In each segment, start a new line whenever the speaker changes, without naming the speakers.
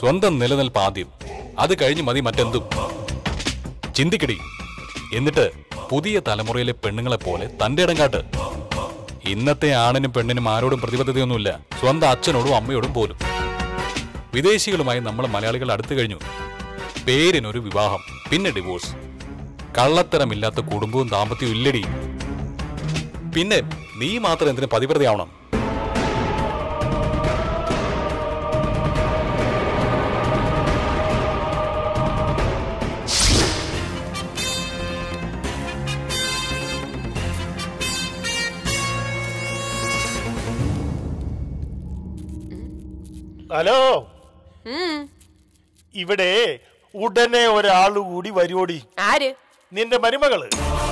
സ്വന്തം നിലനിൽപ്പ് ആദ്യം അത് കഴിഞ്ഞ് മതി മറ്റെന്തും ചിന്തിക്കടി എന്നിട്ട് പുതിയ തലമുറയിലെ പെണ്ണുങ്ങളെ പോലെ തന്റെ ഇടം കാട്ട് ഇന്നത്തെ ആണിനും പെണ്ണിനും ആരോടും പ്രതിബദ്ധതയൊന്നുമില്ല സ്വന്തം അച്ഛനോടും അമ്മയോടും പോലും വിദേശികളുമായി നമ്മൾ മലയാളികൾ അടുത്തു കഴിഞ്ഞു പേരിനൊരു വിവാഹം പിന്നെ ഡിവോഴ്സ് കള്ളത്തരമില്ലാത്ത കുടുംബവും ദാമ്പത്യവും ഇല്ലടി പിന്നെ നീ മാത്രം എന്തിനു പതിവ്രതയാവണം
ഹലോ ഇവിടെ ഉടനെ ഒരാൾ കൂടി വരുവോടി
ആര്
നിന്റെ മരുമകള്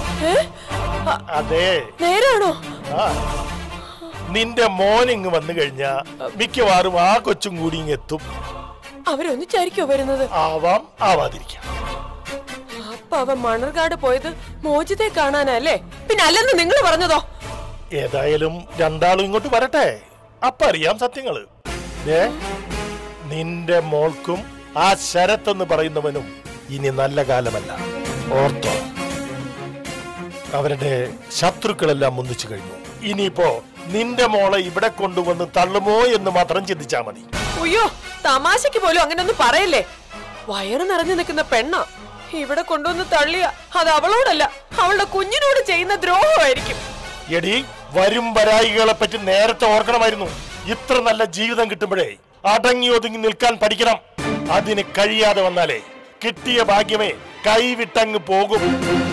അതെ
നേരാണോ
ആ നിന്റെ മോൻ ഇങ്ങ് വന്നു കഴിഞ്ഞാ മിക്കവാറും ആ കൊച്ചും കൂടി ഇങ്ങ് എത്തും
അവരൊന്നിച്ചായിരിക്കോ വരുന്നത്
ആവാം ആവാതിരിക്കാം
അപ്പൊ അവൻ മണർകാട് പോയത് മോചിതെ കാണാനല്ലേ പിന്നെ അല്ലെന്ന് നിങ്ങൾ പറഞ്ഞതോ
ഏതായാലും രണ്ടാളും ഇങ്ങോട്ട് വരട്ടെ അപ്പൊ അറിയാം സത്യങ്ങള് ദേ, നിന്റെ മോൾക്കും ആ ശരത് എന്ന് പറയുന്നവനും ഇനി നല്ല കാലമല്ല ഓർത്തോ അവരുടെ ശത്രുക്കളെല്ലാം ഒന്നിച്ചു കഴിഞ്ഞു ഇനിയിപ്പോ നിന്റെ മോളെ ഇവിടെ കൊണ്ടുവന്ന് തള്ളുമോ എന്ന് മാത്രം ചിന്തിച്ചാ മതി
അയ്യോ തമാശക്ക് പോലും അങ്ങനൊന്നും പറയല്ലേ വയറ് നിറഞ്ഞു നിൽക്കുന്ന പെണ്ണ ഇവിടെ കൊണ്ടുവന്ന് തള്ളിയ അത് അവളോടല്ല അവളുടെ കുഞ്ഞിനോട് ചെയ്യുന്ന ദ്രോഹമായിരിക്കും
എടി വരും വരായികളെ പറ്റി നേരത്തെ ഓർക്കണമായിരുന്നു ഇത്ര നല്ല ജീവിതം കിട്ടുമ്പോഴേ അടങ്ങി ഒതുങ്ങി നിൽക്കാൻ പഠിക്കണം അതിന് കഴിയാതെ വന്നാലേ കിട്ടിയ ഭാഗ്യമേ കൈവിട്ടങ്ങ് പോകും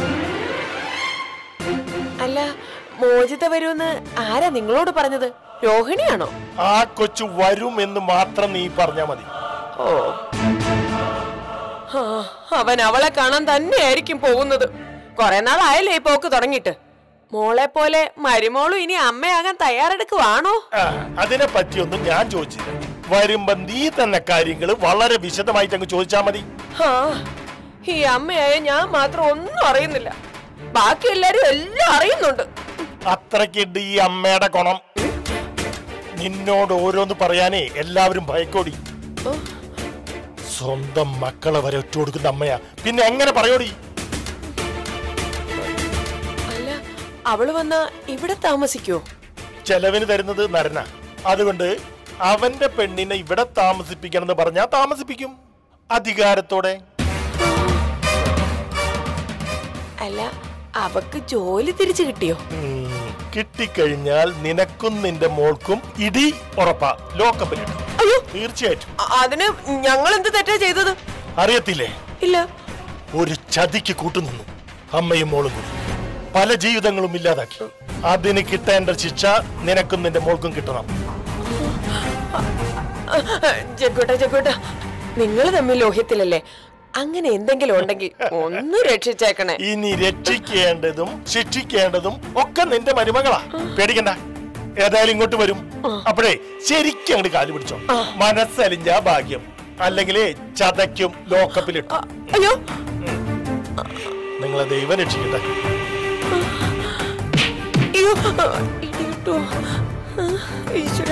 അല്ല മോചിത വരുമെന്ന് ആരാ നിങ്ങളോട് പറഞ്ഞത് രോഹിണിയാണോ
ആ കൊച്ചു വരും എന്ന് മാത്രം നീ പറഞ്ഞാ മതി
ഓ ആ, അവൻ അവളെ കാണാൻ തന്നെയായിരിക്കും പോകുന്നത് കൊറേ നാളായല്ലേ ഈ പോക്ക് തുടങ്ങിയിട്ട് മോളെ പോലെ മരുമോളും ഇനി അമ്മയാകാൻ തയ്യാറെടുക്കുവാണോ
ആ, അതിനെ പറ്റിയൊന്നും ഞാൻ ചോദിച്ചില്ല വരുമ്പോ നീ തന്നെ കാര്യങ്ങൾ വളരെ വിശദമായിട്ട് അങ്ങ് ചോദിച്ചാ മതി
ആ ഈ അമ്മയായ ഞാൻ മാത്രം ഒന്നും അറിയുന്നില്ല ബാക്കി എല്ലാരും എല്ലാം അറിയുന്നുണ്ട്
അത്രയ്ക്കുണ്ട് ഈ അമ്മയുടെ ഗുണം നിന്നോട് ഓരോന്ന് പറയാനേ എല്ലാവരും ഭയക്കോടി
ഓ,
സ്വന്തം മക്കളെ വരെ ഒറ്റ കൊടുക്കുന്ന അമ്മയാ പിന്നെ എങ്ങനെ പറയോടി
അല്ല അവള് വന്ന ഇവിടെ താമസിക്കോ
ചെലവിന് തരുന്നത് നരന അതുകൊണ്ട് അവന്റെ പെണ്ണിനെ ഇവിടെ താമസിപ്പിക്കണം എന്ന് പറഞ്ഞാ താമസിപ്പിക്കും അധികാരത്തോടെ
അല്ല അവക്ക് ജോലി തിരിച്ചു കിട്ടിയോ
ഉം, കിട്ടിക്കഴിഞ്ഞാൽ നിനക്കും നിന്റെ മോൾക്കും ഇടി ഉറപ്പാ ലോക്കപ്പിൽ
അയ്യോ
തീർച്ചയായിട്ടും
അ- അതിന് ഞങ്ങൾ എന്ത് തെറ്റാ ചെയ്തത്
അറിയത്തില്ലേ
ഇല്ല
ഒരു ചതിക്ക് കൂട്ടുനിന്നു അമ്മയും മോളും കൂടി പല ജീവിതങ്ങളും ഇല്ലാതാക്കി അതിന് കിട്ടേണ്ട ശിക്ഷ നിനക്കും നിന്റെ മോൾക്കും കിട്ടണം
ജഗ്ഗോട്ട ജഗ്ഗോട്ട നിങ്ങൾ തമ്മിൽ ലോഹ്യത്തിലല്ലേ അങ്ങനെ എന്തെങ്കിലും ഉണ്ടെങ്കിൽ ഒന്ന് രക്ഷിച്ചേക്കണേ
ഇനി രക്ഷിക്കേണ്ടതും ശിക്ഷിക്കേണ്ടതും ഒക്കെ നിന്റെ മരുമകളാ പേടിക്കണ്ട ഏതായാലും ഇങ്ങോട്ട് വരും അപ്പോഴേ ശരിക്കും അങ്ങോട്ട് കാല് പിടിച്ചോ മനസ്സലിഞ്ഞ ഭാഗ്യം അല്ലെങ്കിലേ ചതയ്ക്കും ലോക്കപ്പിലിട്ടു
അ- അയ്യോ
നിങ്ങളെ ദൈവം രക്ഷിക്കട്ടെ
അയ്യോ ഇടിയിട്ടു ഈശ്വര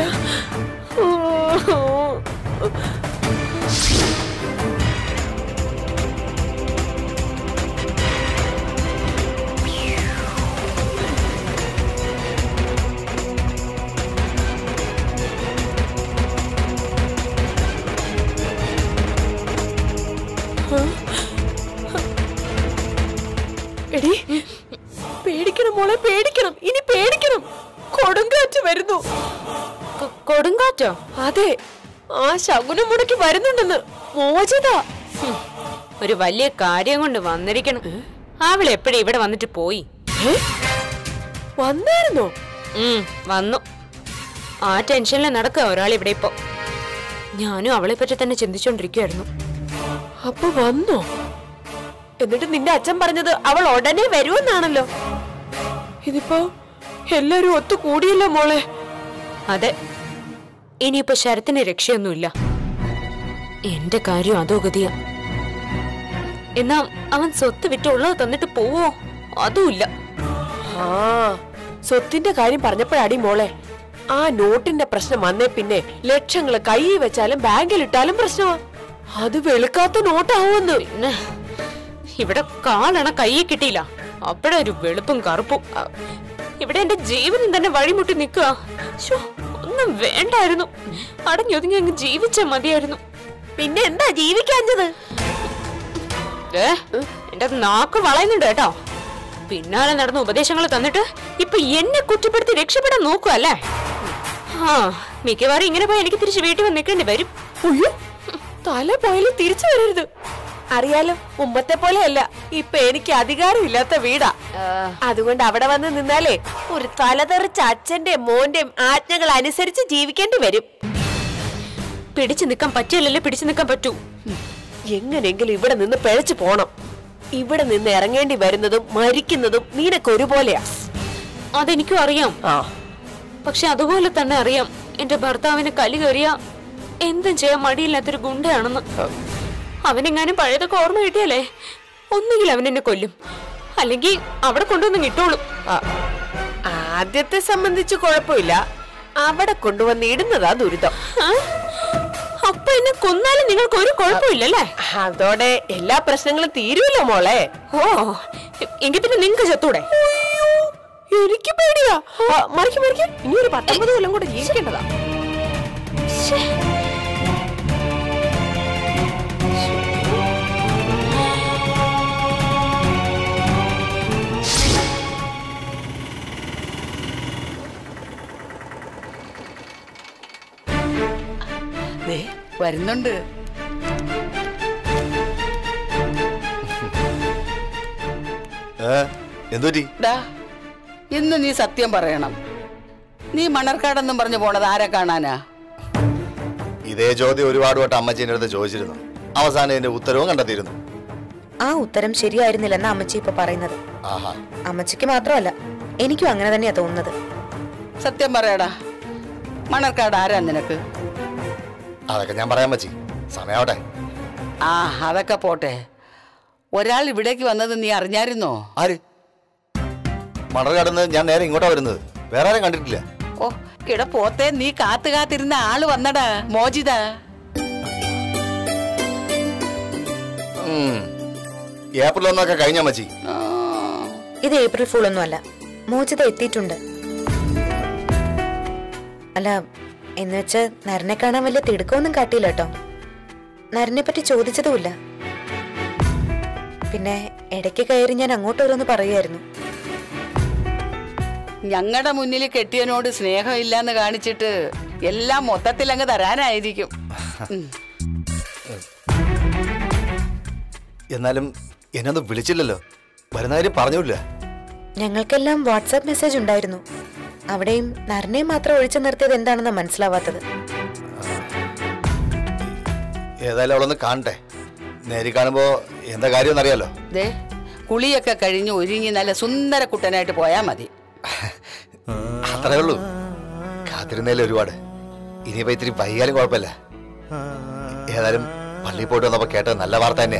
എടി പേടിക്കണം മോളെ പേടിക്കണം ഇനി പേടിക്കണം കൊടുങ്കാറ്റ് വരുന്നു
കൊ- കൊടുങ്കാറ്റോ
അതെ ആ ശകുനം മുടക്കി വരുന്നുണ്ടെന്ന് മോചിത
ഹും, ഒരു വലിയ കാര്യം കൊണ്ട് വന്നിരിക്കണം അവൾ എപ്പോഴും ഇവിടെ വന്നിട്ട് പോയി
ഏ? വന്നായിരുന്നോ
ഉം, വന്നു ആ ടെൻഷനിൽ നടക്കുക ഒരാൾ ഇവിടെ ഇപ്പോ ഞാനും അവളെ പറ്റി തന്നെ ചിന്തിച്ചോണ്ടിരിക്കുവായിരുന്നു
അപ്പൊ വന്നോ എന്നിട്ട് നിന്റെ അച്ഛൻ പറഞ്ഞത് അവൾ ഉടനെ വരുമെന്നാണല്ലോ ഇതിപ്പോ എല്ലാരും ഒത്തു കൂടിയല്ലോ മോളെ
അതെ ഇനിയിപ്പോ ശരത്തിന് രക്ഷയൊന്നുമില്ല എന്റെ കാര്യം അതോ ഗതിയാ എന്നാ അവൻ സ്വത്ത് വിറ്റ് ഉള്ളത് തന്നിട്ട് പോവോ അതുമില്ല
ആ സ്വത്തിന്റെ കാര്യം പറഞ്ഞപ്പോഴാടി മോളെ ആ നോട്ടിന്റെ പ്രശ്നം വന്നേ പിന്നെ ലക്ഷങ്ങള് കൈ വെച്ചാലും ബാങ്കിൽ ഇട്ടാലും പ്രശ്നമാ അത് വെളുക്കാത്ത നോട്ടാവുമെന്ന്
പിന്നെ ഇവിടെ കാലണ കയ്യിൽ കിട്ടിയില്ല അപ്പഴേ ഒരു വെളുപ്പും കറുപ്പും അ, ഇവിടെ എന്റെ ജീവനും തന്നെ വഴിമുട്ടി നിൽക്കുക ഒന്നും വേണ്ടായിരുന്നു അടഞ്ഞൊതുങ്ങി അങ്ങ് ജീവിച്ചാ മതിയായിരുന്നു
പിന്നെ എന്താ ജീവിക്കാഞ്ഞത്
ഏ എന്റെ നാക്ക് വളയുന്നുണ്ട് കേട്ടോ പിന്നാലെ നടന്ന ഉപദേശങ്ങൾ തന്നിട്ട് ഇപ്പൊ എന്നെ കുറ്റപ്പെടുത്തി രക്ഷപ്പെടാൻ നോക്കുവല്ലേ ആ മിക്കവാറും ഇങ്ങനെ പോയി എനിക്ക് തിരിച്ച് വീട്ടിൽ വന്ന് നിൽക്കേണ്ടി വരും
അയ്യോ തല പോയാലും തിരിച്ചു വരരുത് അറിയാലോ മുമ്പത്തെ പോലെയല്ല ഇപ്പൊ എനിക്ക് അധികാരമില്ലാത്ത വീടാ അതുകൊണ്ട് അവിടെ വന്ന് നിന്നാലേ ഒരു തലതെറിച്ച അച്ഛന്റെയും മോന്റെയും ആജ്ഞകൾ അനുസരിച്ച് ജീവിക്കേണ്ടി വരും
പിടിച്ചു നിൽക്കാൻ പറ്റിയല്ലല്ലേ പിടിച്ചു നിൽക്കാൻ പറ്റൂ
എങ്ങനെയെങ്കിലും ഇവിടെ നിന്ന് പിഴച്ചു പോണം ഇവിടെ നിന്ന് ഇറങ്ങേണ്ടി വരുന്നതും മരിക്കുന്നതും നിനക്ക് ഒരുപോലെയാ
അതെനിക്കും അറിയാം
ആ
പക്ഷെ അതുപോലെ തന്നെ അറിയാം എന്റെ ഭർത്താവിന് കലി കയറിയ എന്തും ചെയ്യാൻ മടിയില്ലാത്തൊരു ഗുണ്ടയാണെന്ന് അവനെങ്ങാനും പഴയതൊക്കെ ഓർമ്മ കിട്ടിയാലേ ഒന്നുകിൽ അവൻ എന്നെ കൊല്ലും അല്ലെങ്കിൽ അവിടെ കൊണ്ടുവന്ന് ഇട്ടോളും
ആ. ആദ്യത്തെ സംബന്ധിച്ച് കുഴപ്പമില്ല അവിടെ കൊണ്ടുവന്ന് ഇടുന്നതാ ദുരിതം
ആ? അപ്പൊ എന്നെ കൊന്നാലും നിങ്ങൾക്ക് ഒരു കുഴപ്പമില്ലല്ലേ
അതോടെ എല്ലാ പ്രശ്നങ്ങളും തീരുമല്ലോ മോളെ
ഓ എങ്കിൽ പിന്നെ നിങ്ങൾക്ക് ചത്തൂടെ
എനിക്ക് പേടിയാ ആ, മറിക്ക് മറിക്ക് ഇനി ഒരു പത്തൊമ്പത് കൊല്ലം കൂടെ ജീവിക്കേണ്ടതാ
ശ്ശേ.
ദേ, വരുന്നുണ്ട്
ഏ എന്തുപറ്റി
ഡാ ഇന്ന് നീ സത്യം പറയണം നീ മണർക്കാടെന്നും പറഞ്ഞു പോണത് ആരെ കാണാനാ
ഇതേ ചോദ്യം ഒരുപാട് വട്ടം അമ്മച്ചീൻ്റെ അടുത്ത് ചോദിച്ചിരുന്നു അവസാനം ഇതിന്റെ ഉത്തരവും കണ്ടെത്തിയിരുന്നു
ആ ഉത്തരം ശരിയായിരുന്നില്ലെന്ന അമ്മച്ചി ഇപ്പൊ പറയുന്നത്
ആഹാ
അമ്മച്ചിക്ക് മാത്രമല്ല എനിക്കും അങ്ങനെ തന്നെയാ തോന്നുന്നത്
സത്യം പറയടാ മണർക്കാട് ആരാ നിനക്ക്
അതൊക്കെ ഞാൻ പറയാൻ പറ്റി സമയാവട്ടെ
ആ അതൊക്കെ പോട്ടെ ഒരാൾ ഇവിടേക്ക് വന്നത് നീ അറിഞ്ഞായിരുന്നോ
ആര് മണർകാടുന്ന് ഞാൻ നേരെ ഇങ്ങോട്ടാ വരുന്നത് വേറെ ആരും കണ്ടിട്ടില്ല
ഓ കിട പോത്തെ നീ കാത്തു കാത്തിരുന്ന ആള് വന്നടാ മോചിത
ഉം. ഏപ്രിൽ ഒന്നൊക്കെ കഴിഞ്ഞ മച്ചി
ആ,
ഇത് ഏപ്രിൽ ഫൂൾ ഒന്നും അല്ല മോചിത എത്തിയിട്ടുണ്ട് അല്ല എന്ന് വെച്ച് നരനെ കാണാൻ വലിയ തിടുക്കമൊന്നും കാട്ടിയില്ല കേട്ടോ നരനെ പറ്റി ചോദിച്ചതുമില്ല പിന്നെ ഇടയ്ക്ക് കയറി ഞാൻ അങ്ങോട്ട് ഓരോന്ന് പറയുമായിരുന്നു
ഞങ്ങളുടെ മുന്നിൽ കെട്ടിയനോട് സ്നേഹമില്ലാന്ന് കാണിച്ചിട്ട് എല്ലാം മൊത്തത്തിൽ അങ്ങ് തരാനായിരിക്കും ഉം.
എന്നാലും എന്നൊന്നും വിളിച്ചില്ലല്ലോ വരുന്ന കാര്യം പറഞ്ഞില്ല
ഞങ്ങൾക്കെല്ലാം വാട്സാപ്പ് മെസ്സേജ് ഉണ്ടായിരുന്നു അവിടെയും നരനെയും മാത്രം ഒഴിച്ചു നിർത്തിയത് എന്താണെന്ന് മനസ്സിലാവാത്തത്
ഏതായാലും അവളൊന്ന് കാണട്ടെ നേരി കാണുമ്പോ എന്താ കാര്യം എന്നറിയാലോ
ദേ കുളിയൊക്കെ കഴിഞ്ഞ് ഒരുങ്ങി നല്ല സുന്ദര കുട്ടനായിട്ട് പോയാ മതി
അത്രേ ഉള്ളൂ കാത്തിരുന്നേലും ഒരുപാട് ഇനിയിപ്പോ ഇത്തിരി വൈകാലും കുഴപ്പമില്ല ഏതായാലും പള്ളിയിൽ പോയിട്ട് വന്നപ്പോ കേട്ടത് നല്ല വാർത്ത തന്നെയാ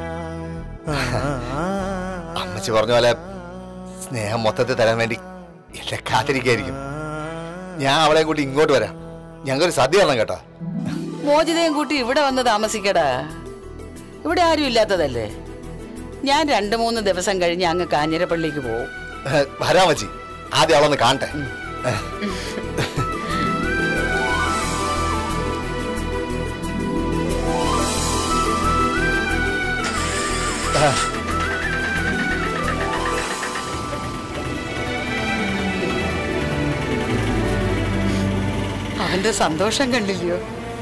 അമ്മച്ചി പറഞ്ഞ പോലെ സ്നേഹം മൊത്തത്തിൽ തരാൻ വേണ്ടി എന്നെ കാത്തിരിക്കായിരിക്കും ഞാൻ അവളെ കൂട്ടി ഇങ്ങോട്ട് വരാം ഞങ്ങൾക്കൊരു സദ്യ തരണം കേട്ടോ
മോചിതയും കൂട്ടി ഇവിടെ വന്ന് താമസിക്കടാ ഇവിടെ ആരും ഇല്ലാത്തതല്ലേ ഞാൻ രണ്ടു മൂന്ന് ദിവസം കഴിഞ്ഞ് അങ്ങ് കാഞ്ഞിരപ്പള്ളിക്ക് പോവും
വരാൻ മച്ചി ആദ്യം അവളൊന്ന് കാണട്ടെ
അവന്റെ സന്തോഷം കണ്ടില്ലയോ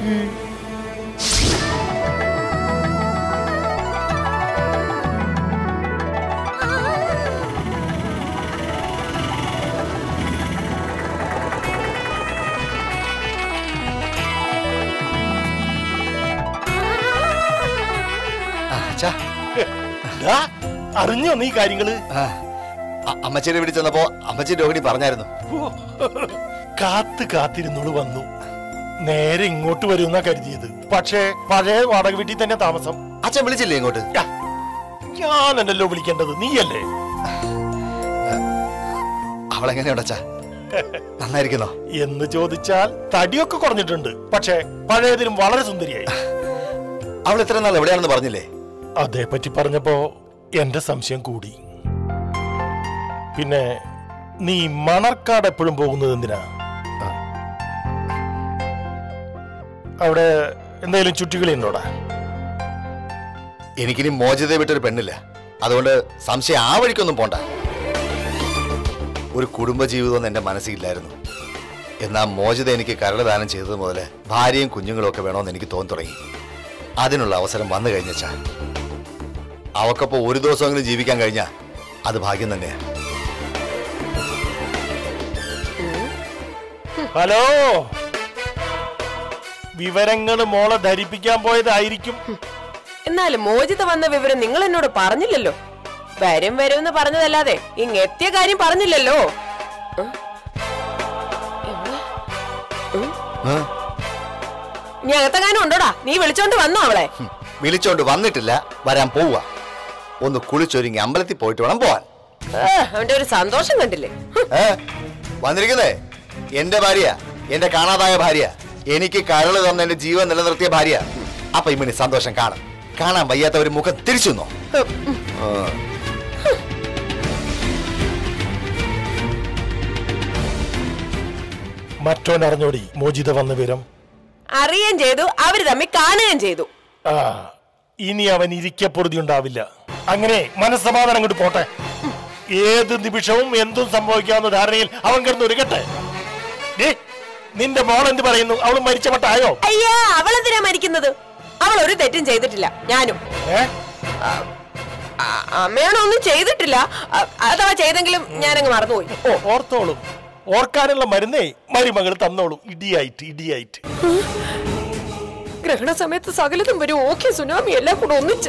ആ, അച്ഛാ.
ദാ, അറിഞ്ഞോ നീ കാര്യങ്ങള്
ആ, അ- അമ്മച്ചിയുടെ വീട്ടിൽ ചെന്നപ്പോ അമ്മച്ചി രോഹിണി പറഞ്ഞായിരുന്നു
കാത്ത് കാത്തിരുന്നോള് വന്നു നേരെ ഇങ്ങോട്ട് വരുമെന്നാ കരുതിയത് പക്ഷേ പഴയ വാടക വീട്ടിൽ തന്നെ താമസം
അച്ഛൻ വിളിച്ചില്ലേ ഇങ്ങോട്ട്
യാ, ഞാനല്ലല്ലോ വിളിക്കേണ്ടത് നീയല്ലേ
അവളെങ്ങനെയുണ്ട് അച്ഛാ നന്നായിരിക്കുന്നോ
എന്ന് ചോദിച്ചാൽ തടിയൊക്കെ കുറഞ്ഞിട്ടുണ്ട് പക്ഷേ പഴയതിലും വളരെ സുന്ദരിയായി
അവൾ ഇത്ര നാൾ എവിടെയാണെന്ന് പറഞ്ഞില്ലേ
അതേപ്പറ്റി പറഞ്ഞപ്പോ എന്റെ സംശയം കൂടി പിന്നെ നീ മണർക്കാട് എപ്പോഴും പോകുന്നത് എന്തിനാ ആ. അവിടെ എന്തെങ്കിലും ചുറ്റികളി ഉണ്ടോടാ
എനിക്കിനി മോചിതയെ വിട്ടൊരു പെണ്ണില്ല അതുകൊണ്ട് സംശയം ആ വഴിക്കൊന്നും പോണ്ട ഒരു കുടുംബജീവിതം എന്റെ മനസ്സിലില്ലായിരുന്നു എന്നാ മോചിത എനിക്ക് കരളദാനം ചെയ്തത് മുതൽ ഭാര്യയും കുഞ്ഞുങ്ങളും ഒക്കെ വേണമെന്ന് എനിക്ക് തോന്നി തുടങ്ങി അതിനുള്ള അവസരം വന്നു കഴിഞ്ഞച്ചാ അവക്കൊപ്പം ഒരു ദിവസമെങ്കിലും ജീവിക്കാൻ കഴിഞ്ഞാ അത് ഭാഗ്യം തന്നെയാ
ഹലോ വിവരങ്ങൾ മോളെ ധരിപ്പിക്കാൻ പോയതായിരിക്കും
എന്നാലും മോചിത വന്ന വിവരം നിങ്ങൾ എന്നോട് പറഞ്ഞില്ലല്ലോ വരും വരും എന്ന് പറഞ്ഞതല്ലാതെ ഇങ് എത്തിയ കാര്യം പറഞ്ഞില്ലല്ലോ ഉം. എവിടെ? ഉം.
ഏ?
ഇനി അകത്തെങ്ങാനും ഉണ്ടോടാ നീ വിളിച്ചോണ്ട് വന്നോ അവളെ
ഹും, വിളിച്ചോണ്ട് വന്നിട്ടില്ല വരാൻ പോവുക ഒന്ന് കുളിച്ചൊരുങ്ങി അമ്പലത്തിൽ പോയിട്ട് വേണം പോവാൻ
ഏ, അവന്റെ ഒരു സന്തോഷം കണ്ടില്ലേ ഹും.
ഏ വന്നിരിക്കുന്നേ എന്റെ ഭാര്യ എന്റെ കാണാതായ ഭാര്യ എനിക്ക് കരള് തന്ന എന്റെ ജീവൻ നിലനിർത്തിയ ഭാര്യ അപ്പൊ ഇമ്മിണി സന്തോഷം കാണാം കാണാൻ വയ്യാത്ത ഒരു മുഖം തിരിച്ചു നിന്നോ ആ.
മറ്റോൻ അറിഞ്ഞോടി മോചിത വന്ന വിവരം
അറിയുകയും ചെയ്തു അവര് തമ്മിൽ കാണുകയും ചെയ്തു
ആ ഇനി അവൻ ഇരിക്കപ്പൊറുതി ഉണ്ടാവില്ല അങ്ങനെ മനസ്സമാധാനം കൊണ്ട് പോട്ടെ ഏത് നിമിഷവും എന്തും സംഭവിക്കാവുന്ന ധാരണയിൽ അവൻ കിടന്ന് ഒരുങ്ങട്ടെ ഡേ, നിന്റെ മോൾ എന്ത് പറയുന്നു അവൾ മരിച്ച മട്ടായോ
അയ്യാ അവളെന്തിനാ മരിക്കുന്നത് അവൾ ഒരു തെറ്റും ചെയ്തിട്ടില്ല ഞാനും
ഏ
ആ, അമ്മയാണോ ഒന്നും ചെയ്തിട്ടില്ല അ- അഥവാ ചെയ്തെങ്കിലും ഞാനങ്ങ് മറന്നുപോയി
ഓ ഓർത്തോളും ഓർക്കാനുള്ള മരുന്നേ മരുമകൾ തന്നോളും ഇടിയായിട്ട് ഇടിയായിട്ട്
ഗ്രഹണ സമയത്ത് സകലതും വരും ഓക്കെ സുനാമി എല്ലാം കൂടെ ഒന്നിച്ച്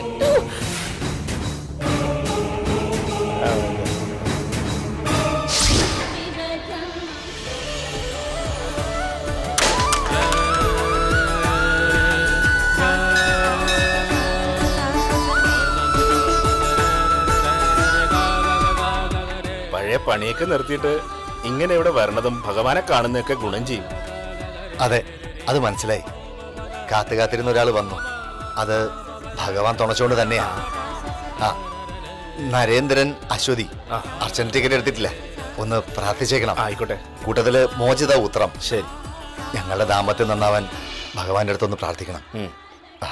പഴയ പണിയൊക്കെ നിർത്തിയിട്ട് ഇങ്ങനെ ഇവിടെ വരണതും ഭഗവാനെ കാണുന്നതൊക്കെ ഗുണം ചെയ്യും
അതെ അത് മനസ്സിലായി കാത്തു കാത്തിരുന്ന ഒരാൾ വന്നു അത് ഭഗവാൻ തുണച്ചുകൊണ്ട് തന്നെയാ ആ നരേന്ദ്രൻ അശ്വതി അർച്ചന ടിക്കറ്റ് എടുത്തിട്ടില്ല ഒന്ന് പ്രാർത്ഥിച്ചേക്കണം
ആയിക്കോട്ടെ
കൂട്ടത്തില് മോചിത ഉത്രം
ശരി
ഞങ്ങളുടെ ദാമ്പത്യം നന്നാവാൻ ഭഗവാന്റെ അടുത്തൊന്ന് പ്രാർത്ഥിക്കണം
ഉം.
ആ.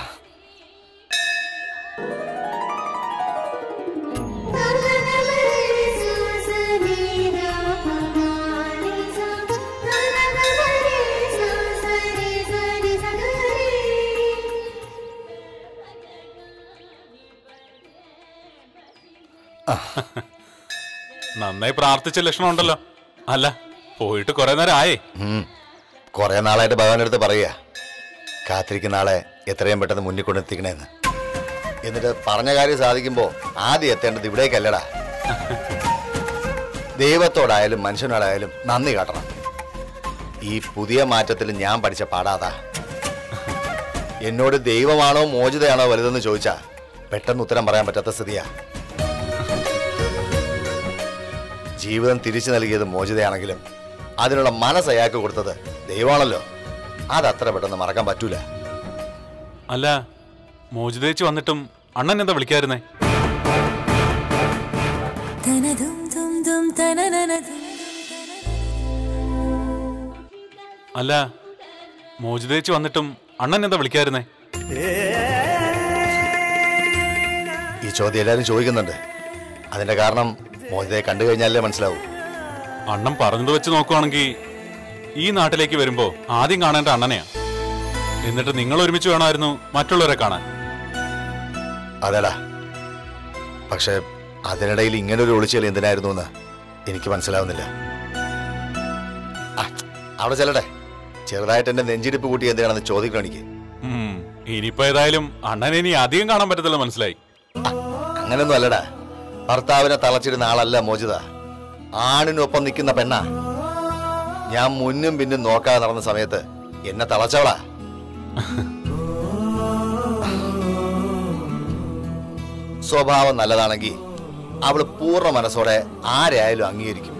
നന്നായി പ്രാർത്ഥിച്ച ലക്ഷണം ഉണ്ടല്ലോ അല്ല പോയിട്ട് കുറെ നേരം ആയേ
ഉം. കുറെ നാളായിട്ട് ഭഗവാന്റെ അടുത്ത് പറയുക കാത്തിരിക്കുന്ന ആളെ എത്രയും പെട്ടെന്ന് മുന്നിൽ കൊണ്ടെത്തിക്കണേന്ന് എന്നിട്ട് പറഞ്ഞ കാര്യം സാധിക്കുമ്പോ ആദ്യം എത്തേണ്ടത് ഇവിടേക്കല്ലടാ ദൈവത്തോടായാലും മനുഷ്യനോടായാലും നന്ദി കാട്ടണം ഈ പുതിയ മാറ്റത്തിൽ ഞാൻ പഠിച്ച പാടാതാ എന്നോട് ദൈവമാണോ മോചിതയാണോ വലുതെന്ന് ചോദിച്ചാ പെട്ടെന്ന് ഉത്തരം പറയാൻ പറ്റാത്ത സ്ഥിതിയാ ജീവിതം തിരിച്ചു നൽകിയത് മോചിതയാണെങ്കിലും അതിനുള്ള മനസ്സ് അയാൾക്ക് കൊടുത്തത് ദൈവമാണല്ലോ അത് അത്ര പെട്ടെന്ന് മറക്കാൻ പറ്റൂല
അല്ല മോചിതേച്ച് വന്നിട്ടും അണ്ണൻ എന്താ വിളിക്കായിരുന്നേ അല്ല മോചിതേച്ച് വന്നിട്ടും അണ്ണൻ എന്താ വിളിക്കായിരുന്നേ
ഈ ചോദ്യം എല്ലാവരും ചോദിക്കുന്നുണ്ട് അതിന്റെ കാരണം മോചിതയെ കണ്ടു കഴിഞ്ഞാലേ മനസ്സിലാവൂ
അണ്ണൻ പറഞ്ഞത് വെച്ച് നോക്കുവാണെങ്കിൽ ഈ നാട്ടിലേക്ക് വരുമ്പോ ആദ്യം കാണേണ്ട അണ്ണനെയാ എന്നിട്ട് നിങ്ങൾ ഒരുമിച്ച് വേണമായിരുന്നു മറ്റുള്ളവരെ കാണാൻ
അതേടാ പക്ഷെ അതിനിടയിൽ ഇങ്ങനെ ഒരു ഒളിച്ചുകളി എന്തിനായിരുന്നു എന്ന് എനിക്ക് മനസ്സിലാവുന്നില്ല ആ, അവിടെ ചെല്ലട്ടെ ചെറുതായിട്ട് എന്റെ നെഞ്ചിരിപ്പ് കൂട്ടി എന്തിനാണെന്ന് ചോദിക്കണം എനിക്ക്
ഉം, ഇനിയിപ്പോ ഏതായാലും അണ്ണനെ ഇനി അധികം കാണാൻ പറ്റത്തില്ല മനസ്സിലായി
അങ്ങനൊന്നും അല്ലടാ ഭർത്താവിനെ തളച്ചിരുന്ന ആളല്ല മോചിത ആണിനൊപ്പം നിൽക്കുന്ന പെണ്ണാ ഞാൻ മുന്നും പിന്നും നോക്കാതെ നടന്ന സമയത്ത് എന്നെ തളച്ചവളാ സ്വഭാവം നല്ലതാണെങ്കിൽ അവള് പൂർണ്ണ മനസ്സോടെ ആരെയായാലും അംഗീകരിക്കും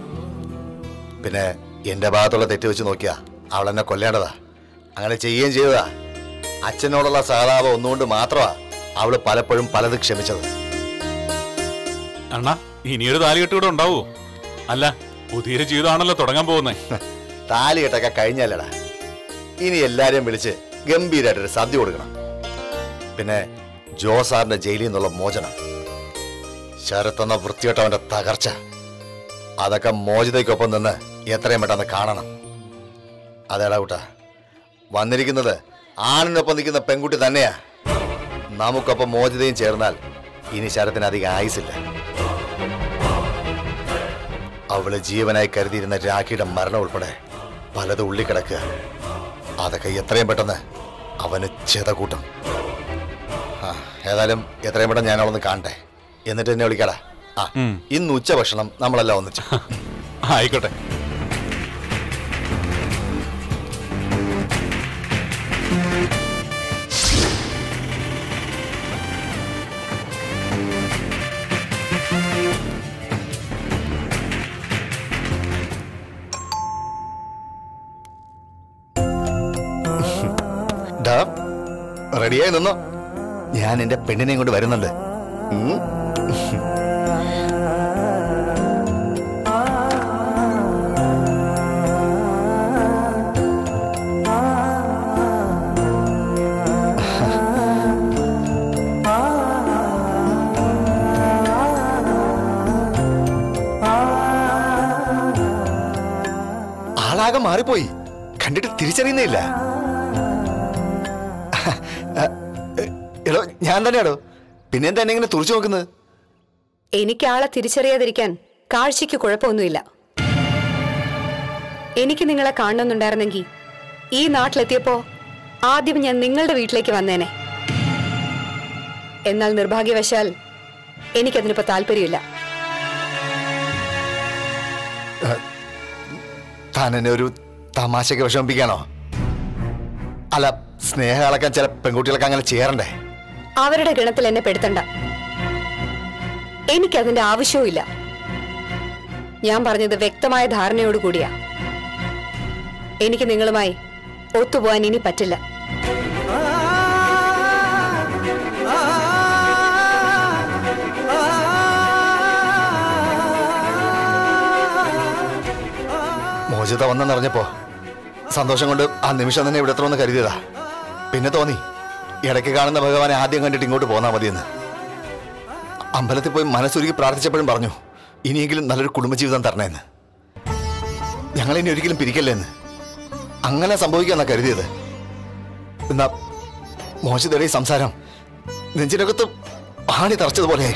പിന്നെ എന്റെ ഭാഗത്തുള്ള തെറ്റ് വെച്ച് നോക്കിയാ അവൾ എന്നെ കൊല്ലേണ്ടതാ അങ്ങനെ ചെയ്യുകയും ചെയ്തതാ അച്ഛനോടുള്ള സഹതാപം ഒന്നുകൊണ്ട് മാത്രമാ അവള് പലപ്പോഴും പലത് ക്ഷമിച്ചത്
അണ്ണാ ഇനിയൊരു താലികെട്ട് ഇവിടെ ഉണ്ടാവോ അല്ല പുതിയൊരു ജീവിതമാണല്ലോ തുടങ്ങാൻ പോകുന്നേ
താലികെട്ടൊക്കെ കഴിഞ്ഞല്ലടാ ഇനി എല്ലാരെയും വിളിച്ച് ഗംഭീരമായിട്ടൊരു സദ്യ കൊടുക്കണം പിന്നെ ജോസാറിന്റെ ജയിലിൽ നിന്നുള്ള മോചനം ശരത്തെന്ന വൃത്തികെട്ടവന്റെ തകർച്ച അതൊക്കെ മോചിതയ്ക്കൊപ്പം നിന്ന് എത്രയും പെട്ടെന്ന് കാണണം അതേടാ കൂട്ട വന്നിരിക്കുന്നത് ആണിനൊപ്പം നിൽക്കുന്ന പെൺകുട്ടി തന്നെയാ നമുക്കൊപ്പം മോചിതയും ചേർന്നാൽ ഇനി ശരത്തിന് അധികം ആയുസില്ല അവള് ജീവനായി കരുതിയിരുന്ന രാഖിയുടെ മരണം ഉൾപ്പെടെ പലത് ഉള്ളിക്കിടക്കുക അതൊക്കെ എത്രയും പെട്ടെന്ന് അവന് ചെത കൂട്ടും ആ, ഏതായാലും എത്രയും പെട്ടെന്ന് ഞാൻ അവളൊന്ന് കാണട്ടെ എന്നിട്ട് എന്നെ വിളിക്കടാ ആ ഇന്ന് ഉച്ച ഭക്ഷണം നമ്മളെല്ലാം ഒന്നിച്ചു
ആയിക്കോട്ടെ
ഡാ റെഡിയായി നിന്നോ ഞാൻ എന്റെ പെണ്ണിനെയും കൊണ്ട് വരുന്നുണ്ട് ഉം. ആളാകെ മാറിപ്പോയി കണ്ടിട്ട് തിരിച്ചറിയുന്നില്ല എടോ ഞാൻ തന്നെയാടോ പിന്നെ എന്താ എന്നെ ഇങ്ങനെ തുറച്ചു നോക്കുന്നത്
എനിക്ക് ആളെ തിരിച്ചറിയാതിരിക്കാൻ കാഴ്ചയ്ക്ക് കുഴപ്പമൊന്നുമില്ല എനിക്ക് നിങ്ങളെ കാണണമെന്നുണ്ടായിരുന്നെങ്കിൽ ഈ നാട്ടിലെത്തിയപ്പോ ആദ്യം ഞാൻ നിങ്ങളുടെ വീട്ടിലേക്ക് വന്നേനെ എന്നാൽ നിർഭാഗ്യവശാൽ എനിക്കതിനിപ്പോ താല്പര്യമില്ല
താൻ എന്നെ ഒരു തമാശയ്ക്ക് വിഷമിപ്പിക്കാണോ അല്ല സ്നേഹം അളക്കാൻ ചില പെൺകുട്ടികൾക്ക് അങ്ങനെ ചെയ്യാറുണ്ടേ
അവരുടെ ഗണത്തിൽ എന്നെ പെടുത്തണ്ട എനിക്കതിന്റെ ആവശ്യവുമില്ല ഞാൻ പറഞ്ഞത് വ്യക്തമായ ധാരണയോട് കൂടിയാ എനിക്ക് നിങ്ങളുമായി ഒത്തുപോകാൻ ഇനി പറ്റില്ല
മോചിത വന്നെന്നറിഞ്ഞപ്പോ സന്തോഷം കൊണ്ട് ആ നിമിഷം തന്നെ ഇവിടെ എത്തണമെന്ന് കരുതിയതാ പിന്നെ തോന്നി ഇടയ്ക്ക് കാണുന്ന ഭഗവാനെ ആദ്യം കണ്ടിട്ട് ഇങ്ങോട്ട് പോന്നാ മതിയെന്ന് അമ്പലത്തിൽ പോയി മനസ്സുരുക്കി പ്രാർത്ഥിച്ചപ്പോഴും പറഞ്ഞു ഇനിയെങ്കിലും നല്ലൊരു കുടുംബജീവിതം തരണേന്ന് ഞങ്ങൾ ഇനി ഒരിക്കലും പിരിക്കല്ലേന്ന് അങ്ങനെ സംഭവിക്കാന്നാ കരുതിയത് എന്നാ മോശിതയുടെ ഈ സംസാരം നെഞ്ചിനകത്ത് ആണി തറച്ചതുപോലെയായി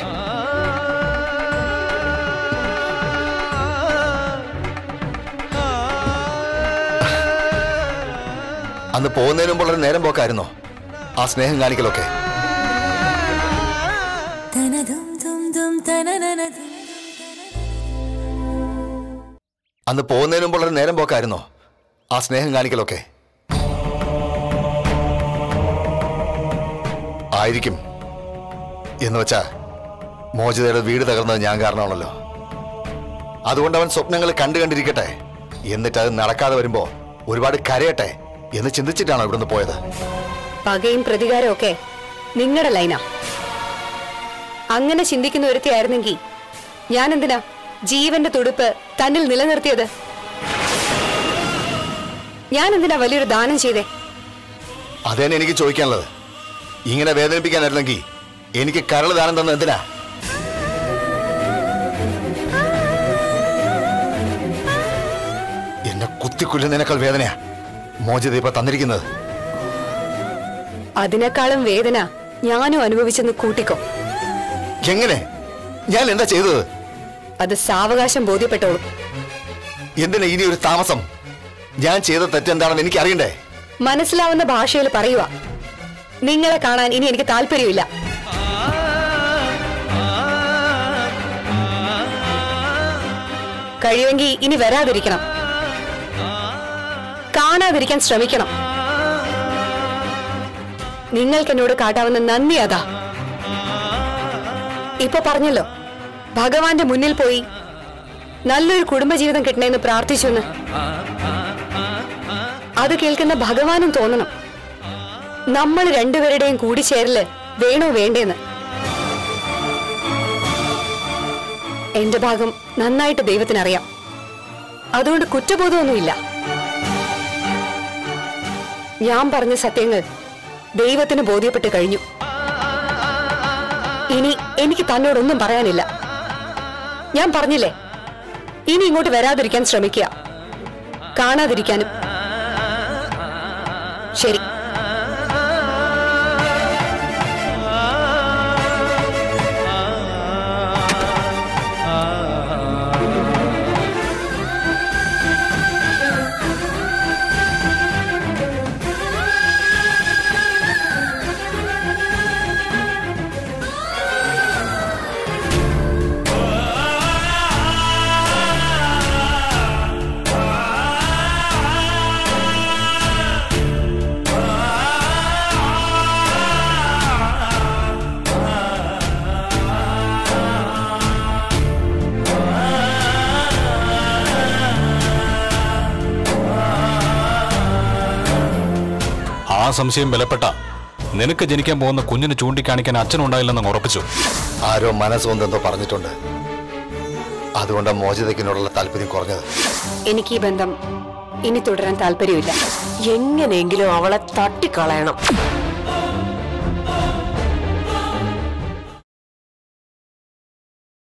അന്ന് പോകുന്നതിന് മുമ്പുള്ള നേരം പോക്കായിരുന്നോ ആ സ്നേഹം കാണിക്കലൊക്കെ അന്ന് പോകുന്നതിന് മുമ്പുള്ള നേരം പോക്കായിരുന്നോ ആ സ്നേഹം കാണിക്കലൊക്കെ ആയിരിക്കും എന്ന് വെച്ചാ മോചിതയുടെ വീട് തകർന്നത് ഞാൻ കാരണമാണല്ലോ അതുകൊണ്ട് അവൻ സ്വപ്നങ്ങൾ കണ്ടു കണ്ടിരിക്കട്ടെ എന്നിട്ട് അത് നടക്കാതെ വരുമ്പോ ഒരുപാട് കരയട്ടെ എന്ന് ചിന്തിച്ചിട്ടാണോ ഇവിടുന്ന് പോയത്
പകയും പ്രതികാരവും ഒക്കെ നിങ്ങളുടെ ലൈനാ അങ്ങനെ ചിന്തിക്കുന്ന ഒരുത്തിയായിരുന്നെങ്കിൽ ഞാൻ എന്തിനാ ജീവന്റെ തുടുപ്പ് തന്നിൽ നിലനിർത്തിയത് ഞാൻ എന്തിനാ വലിയൊരു ദാനം ചെയ്തേ
അതേനെ എനിക്ക് ചോദിക്കാനുള്ളത് ഇങ്ങനെ വേദനിപ്പിക്കാനായിരുന്നെങ്കിൽ എനിക്ക് കരൾ ദാനം തന്ന എന്തിനാ എന്നെ കുത്തിക്കൊല്ലുന്നതിനേക്കാൾ വേദനയാ മോചിത ഇപ്പൊ തന്നിരിക്കുന്നത്
അതിനേക്കാളും വേദന ഞാനും അനുഭവിച്ചെന്ന് കൂട്ടിക്കോ
എങ്ങനെ ഞാൻ എന്താ ചെയ്തത്
അത് സാവകാശം ബോധ്യപ്പെട്ടോളും
എന്തിനാ ഇനി ഒരു താമസം ഞാൻ ചെയ്ത തെറ്റെന്താണെന്ന് എനിക്ക് അറിയണ്ടേ
മനസ്സിലാവുന്ന ഭാഷയിൽ പറയുക നിങ്ങളെ കാണാൻ ഇനി എനിക്ക് താല്പര്യമില്ല കഴിയുമെങ്കിൽ ഇനി വരാതിരിക്കണം കാണാതിരിക്കാൻ ശ്രമിക്കണം നിങ്ങൾക്ക് എന്നോട് കാട്ടാവുന്ന നന്ദി അതാ ഇപ്പൊ പറഞ്ഞല്ലോ ഭഗവാന്റെ മുന്നിൽ പോയി നല്ലൊരു കുടുംബജീവിതം കിട്ടണമെന്ന് പ്രാർത്ഥിച്ചു എന്ന് അത് കേൾക്കുന്ന ഭഗവാനും തോന്നണം നമ്മൾ രണ്ടുപേരുടെയും കൂടിച്ചേരല് വേണോ വേണ്ടേന്ന് എന്റെ ഭാഗം നന്നായിട്ട് ദൈവത്തിനറിയാം അതുകൊണ്ട് കുറ്റബോധമൊന്നുമില്ല ഞാൻ പറഞ്ഞ സത്യങ്ങൾ ദൈവത്തിന് ബോധ്യപ്പെട്ട് കഴിഞ്ഞു ഇനി എനിക്ക് തന്നോടൊന്നും പറയാനില്ല ഞാൻ പറഞ്ഞില്ലേ ഇനി ഇങ്ങോട്ട് വരാതിരിക്കാൻ ശ്രമിക്കുക കാണാതിരിക്കാനും ശരി
ആ സംശയം ബലപ്പെട്ട നിനക്ക് ജനിക്കാൻ പോകുന്ന കുഞ്ഞിനെ ചൂണ്ടിക്കാണിക്കാൻ അച്ഛനുണ്ടായില്ലെന്ന് ഉറപ്പിച്ചു
ആരോ മനസ്സോന്തെന്തോ പറഞ്ഞിട്ടുണ്ട് അതുകൊണ്ട് മോചിതയ്ക്കിനോടുള്ള താല്പര്യം കുറഞ്ഞത്
എനിക്ക് ഈ ബന്ധം ഇനി തുടരാൻ താല്പര്യമില്ല
എങ്ങനെയെങ്കിലും അവളെ തട്ടിക്കളയണം